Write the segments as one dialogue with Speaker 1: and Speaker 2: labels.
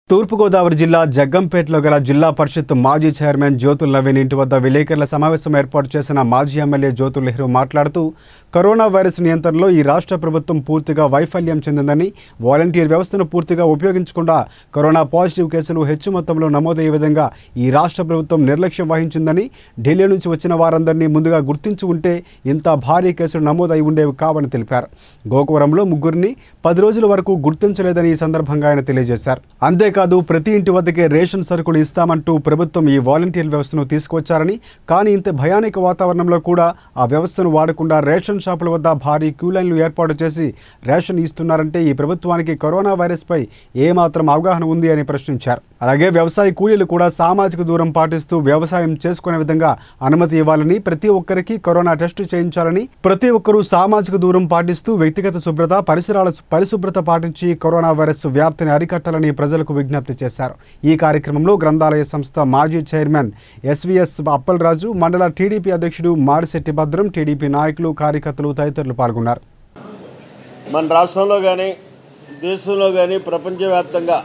Speaker 1: తూర్పుగోదావరి జిల్లా జగ్గంపేటలో గల జిల్లా పరిషత్ మాజీ చైర్మన్ జ్యోతుల్ నవీన్ ఇంటి వద్ద విలేకరుల సమావేశం ఏర్పాటు చేసిన మాజీ ఎమ్మెల్యే జ్యోతుల్ నెహ్రూ మాట్లాడుతూ కరోనా వైరస్ నియంత్రణలో ఈ రాష్ట్ర ప్రభుత్వం పూర్తిగా వైఫల్యం చెందిందని వాలంటీర్ వ్యవస్థను పూర్తిగా ఉపయోగించకుండా కరోనా పాజిటివ్ కేసులు హెచ్చు మొత్తంలో నమోదయ్యే విధంగా ఈ రాష్ట్ర ప్రభుత్వం నిర్లక్ష్యం వహించిందని ఢిల్లీ నుంచి వచ్చిన వారందరినీ ముందుగా గుర్తించి ఉంటే ఇంత భారీ కేసులు నమోదై ఉండేవి కావని తెలిపారు గోకువరంలో ముగ్గురిని పది రోజుల వరకు గుర్తించలేదని ఈ సందర్భంగా ఆయన తెలియజేశారు అంతేకాదు ప్రతి ఇంటి వద్దకే రేషన్ సరుకులు ఇస్తామంటూ ప్రభుత్వం ఈ వాలంటీర్ వ్యవస్థను తీసుకొచ్చారని కానీ ఇంత భయానక వాతావరణంలో కూడా ఆ వ్యవస్థను వాడకుండా రేషన్ షాపుల వద్ద భారీ క్యూ లైన్లు ఏర్పాటు చేసి రేషన్ ఇస్తున్నారంటే ఈ ప్రభుత్వానికి కరోనా వైరస్పై ఏమాత్రం అవగాహన ఉంది అని ప్రశ్నించారు అలాగే వ్యవసాయ కూలీలు కూడా సామాజిక దూరం పాటిస్తూ వ్యవసాయం చేసుకునే విధంగా అనుమతి ఇవ్వాలని ప్రతి ఒక్కరికి కరోనా టెస్టు చేయించాలని ప్రతి ఒక్కరూ సామాజిక దూరం పాటిస్తూ వ్యక్తిగత శుభ్రత పరిసరాల పరిశుభ్రత పాటించి కరోనా వైరస్ వ్యాప్తిని అరికట్టాలని ప్రజలకు విజ్ఞప్తి చేశారు ఈ కార్యక్రమంలో గ్రంథాలయ సంస్థ మాజీ చైర్మన్ ఎస్వీఎస్ అప్పలరాజు మండల టీడీపీ అధ్యక్షుడు మారిశెట్టి భద్రం టీడీపీ నాయకులు కార్యకర్తలు తదితరులు పాల్గొన్నారు
Speaker 2: మన రాష్ట్రంలో కానీ దేశంలో కానీ ప్రపంచవ్యాప్తంగా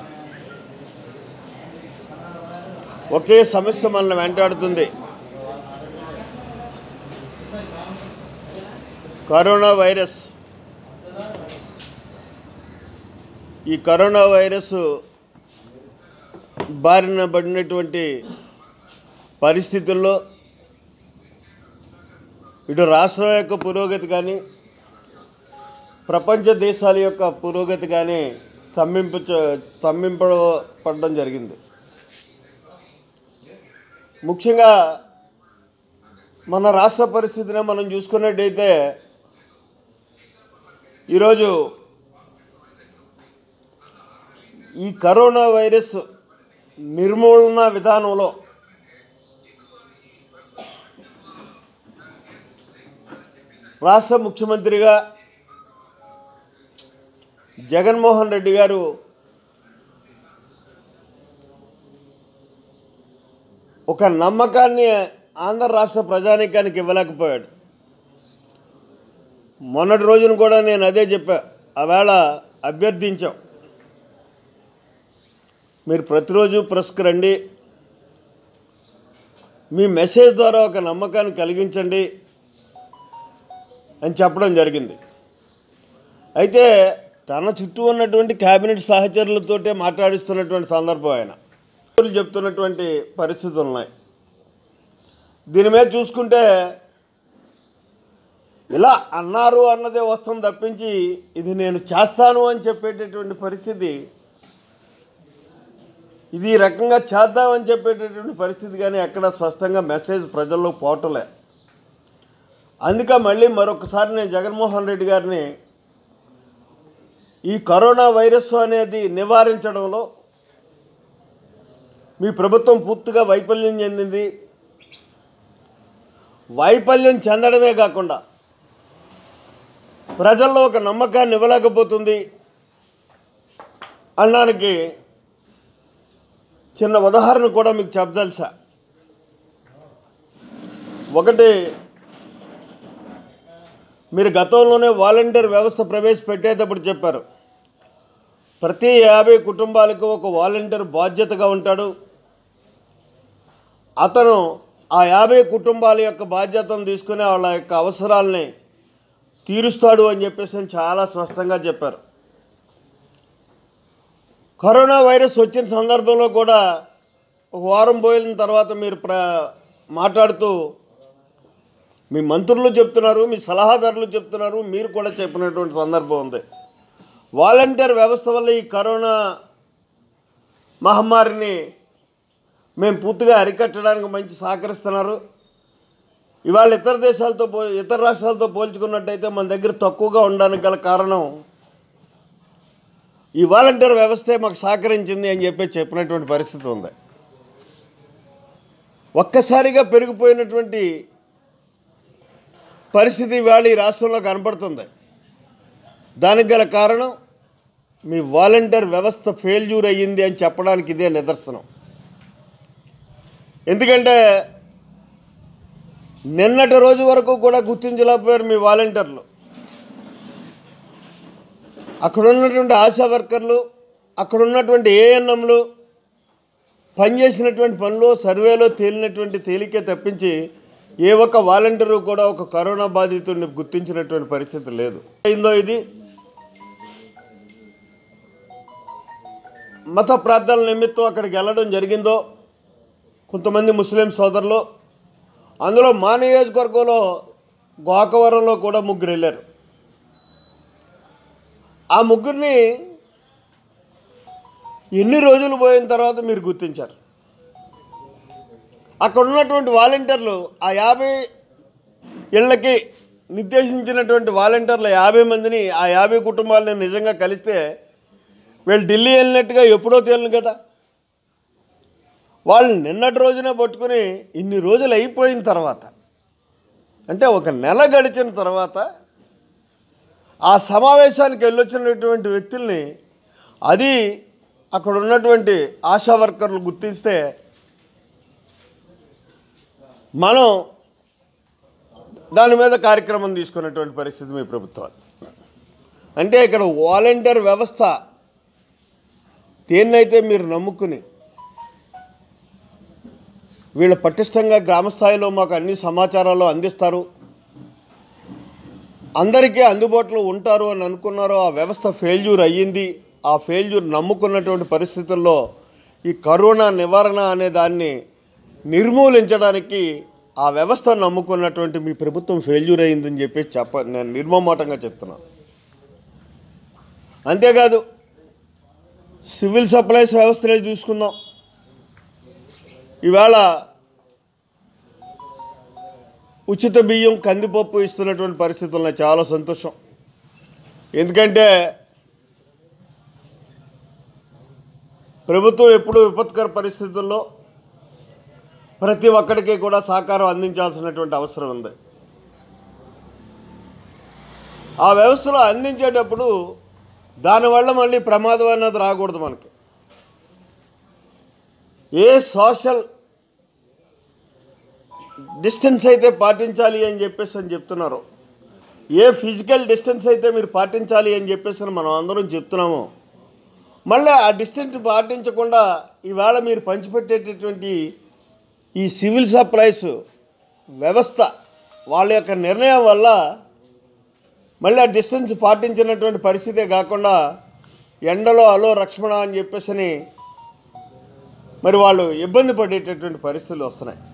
Speaker 2: ఒకే సమస్య మనల్ని వెంటాడుతుంది కరోనా వైరస్ ఈ కరోనా వైరస్ బారిన పడినటువంటి పరిస్థితుల్లో ఇటు రాష్ట్రం యొక్క పురోగతి కానీ ప్రపంచ దేశాల యొక్క పురోగతి కానీ స్తంభింప స్తంభింపబడడం జరిగింది ముఖ్యంగా మన రాష్ట్ర పరిస్థితిని మనం చూసుకున్నట్టయితే ఈరోజు ఈ కరోనా వైరస్ నిర్మూలన విధానంలో రాష్ట్ర ముఖ్యమంత్రిగా జగన్మోహన్ రెడ్డి గారు ఒక నమ్మకాన్ని ఆంధ్ర రాష్ట్ర ప్రజానీకానికి ఇవ్వలేకపోయాడు మొన్నటి రోజున కూడా నేను అదే చెప్పా ఆవేళ అభ్యర్థించాం మీరు ప్రతిరోజు ప్రెస్కి రండి మీ మెసేజ్ ద్వారా ఒక నమ్మకాన్ని కలిగించండి అని చెప్పడం జరిగింది అయితే తన చుట్టూ ఉన్నటువంటి కేబినెట్ సహచరులతోటే మాట్లాడిస్తున్నటువంటి సందర్భం ఆయన చెప్తున్నటువంటి పరిస్థితులు ఉన్నాయి దీని మీద చూసుకుంటే ఇలా అన్నారు అన్నదే వస్తుంది తప్పించి ఇది నేను చేస్తాను అని చెప్పేటటువంటి పరిస్థితి ఇది ఈ రకంగా చేద్దామని చెప్పేటటువంటి పరిస్థితి కానీ ఎక్కడ స్పష్టంగా మెసేజ్ ప్రజల్లో పోవటలే అందుకే మళ్ళీ మరొకసారి నేను జగన్మోహన్ రెడ్డి గారిని ఈ కరోనా వైరస్ అనేది నివారించడంలో మీ ప్రభుత్వం పూర్తిగా వైఫల్యం చెందింది వైఫల్యం చెందడమే కాకుండా ప్రజల్లో ఒక నమ్మకాన్ని ఇవ్వలేకపోతుంది అనడానికి చిన్న ఉదాహరణ కూడా మీకు చెప్పదలుసా ఒకటి మీరు గతంలోనే వాలంటీర్ వ్యవస్థ ప్రవేశపెట్టేటప్పుడు చెప్పారు ప్రతి యాభై కుటుంబాలకు ఒక వాలంటీర్ బాధ్యతగా ఉంటాడు అతను ఆ యాభై కుటుంబాల యొక్క బాధ్యతను తీసుకుని వాళ్ళ యొక్క అవసరాలని తీరుస్తాడు అని చెప్పేసి అని చాలా స్పష్టంగా చెప్పారు కరోనా వైరస్ వచ్చిన సందర్భంలో కూడా ఒక వారం పోయిన తర్వాత మీరు ప్ర మాట్లాడుతూ మీ మంత్రులు చెప్తున్నారు మీ సలహాదారులు చెప్తున్నారు మీరు కూడా చెప్పినటువంటి సందర్భం ఉంది వాలంటీర్ వ్యవస్థ వల్ల ఈ కరోనా మహమ్మారిని మేము పూర్తిగా అరికట్టడానికి మంచి సహకరిస్తున్నారు ఇవాళ ఇతర దేశాలతో పో ఇతర రాష్ట్రాలతో పోల్చుకున్నట్టయితే మన దగ్గర తక్కువగా ఉండడానికి గల కారణం ఈ వాలంటీర్ వ్యవస్థే మాకు సహకరించింది అని చెప్పి చెప్పినటువంటి పరిస్థితి ఉంది ఒక్కసారిగా పెరిగిపోయినటువంటి పరిస్థితి ఇవాళ ఈ రాష్ట్రంలో కనపడుతుంది దానికి గల కారణం మీ వాలంటీర్ వ్యవస్థ ఫెయిల్యూర్ అయ్యింది అని చెప్పడానికి ఇదే నిదర్శనం ఎందుకంటే నిన్నటి రోజు వరకు కూడా గుర్తించలేకపోయారు మీ వాలంటీర్లు అక్కడ ఉన్నటువంటి ఆశా వర్కర్లు అక్కడ ఉన్నటువంటి ఏఎన్ఎంలు పనిచేసినటువంటి పనిలో సర్వేలో తేలినటువంటి తేలికే తప్పించి ఏ ఒక్క వాలంటీరు కూడా ఒక కరోనా బాధితుడిని గుర్తించినటువంటి పరిస్థితి లేదు అయిందో ఇది మత ప్రార్థనల నిమిత్తం అక్కడికి వెళ్ళడం జరిగిందో కొంతమంది ముస్లిం సోదరులు అందులో మా నియోజకవర్గంలో గోకవరంలో కూడా ముగ్గురు వెళ్ళారు ఆ ముగ్గురిని ఎన్ని రోజులు పోయిన తర్వాత మీరు గుర్తించారు అక్కడ ఉన్నటువంటి వాలంటీర్లు ఆ యాభై ఇళ్ళకి నిర్దేశించినటువంటి వాలంటీర్ల యాభై మందిని ఆ యాభై కుటుంబాలను నిజంగా కలిస్తే వీళ్ళు ఢిల్లీ వెళ్ళినట్టుగా ఎప్పుడో తేలను కదా వాళ్ళు నిన్నటి రోజునే పట్టుకుని ఇన్ని రోజులు అయిపోయిన తర్వాత అంటే ఒక నెల గడిచిన తర్వాత ఆ సమావేశానికి వెళ్ళొచ్చినటువంటి వ్యక్తుల్ని అది అక్కడ ఉన్నటువంటి ఆశా వర్కర్లు గుర్తిస్తే మనం దాని మీద కార్యక్రమం తీసుకున్నటువంటి పరిస్థితి మీ ప్రభుత్వం అంటే ఇక్కడ వాలంటీర్ వ్యవస్థ దేన్నైతే మీరు నమ్ముకుని వీళ్ళు పటిష్టంగా గ్రామ స్థాయిలో మాకు అన్ని సమాచారాలు అందిస్తారు అందరికీ అందుబాటులో ఉంటారు అని అనుకున్నారో ఆ వ్యవస్థ ఫెయిల్యూర్ అయ్యింది ఆ ఫెయిల్యూర్ నమ్ముకున్నటువంటి పరిస్థితుల్లో ఈ కరోనా నివారణ అనే దాన్ని నిర్మూలించడానికి ఆ వ్యవస్థను నమ్ముకున్నటువంటి మీ ప్రభుత్వం ఫెయిల్యూర్ అయిందని చెప్పి చెప్ప నేను నిర్మమాటంగా చెప్తున్నాను అంతేకాదు సివిల్ సప్లైస్ వ్యవస్థనే చూసుకుందాం ఇవాళ ఉచిత బియ్యం కందిపప్పు ఇస్తున్నటువంటి పరిస్థితులు ఉన్నాయి చాలా సంతోషం ఎందుకంటే ప్రభుత్వం ఎప్పుడు విపత్కర పరిస్థితుల్లో ప్రతి ఒక్కడికి కూడా సహకారం అందించాల్సినటువంటి అవసరం ఉంది ఆ వ్యవస్థలో అందించేటప్పుడు దానివల్ల మళ్ళీ ప్రమాదం అన్నది రాకూడదు మనకి ఏ సోషల్ డిస్టెన్స్ అయితే పాటించాలి అని చెప్పేసి అని చెప్తున్నారు ఏ ఫిజికల్ డిస్టెన్స్ అయితే మీరు పాటించాలి అని చెప్పేసి అని మనం అందరం చెప్తున్నామో మళ్ళీ ఆ డిస్టెన్స్ పాటించకుండా ఈవేళ మీరు పంచిపెట్టేటటువంటి ఈ సివిల్ సప్లైస్ వ్యవస్థ వాళ్ళ యొక్క నిర్ణయం వల్ల మళ్ళీ ఆ డిస్టెన్స్ పాటించినటువంటి పరిస్థితే కాకుండా ఎండలో అలో రక్ష్మణ అని చెప్పేసి మరి వాళ్ళు ఇబ్బంది పడేటటువంటి పరిస్థితులు వస్తున్నాయి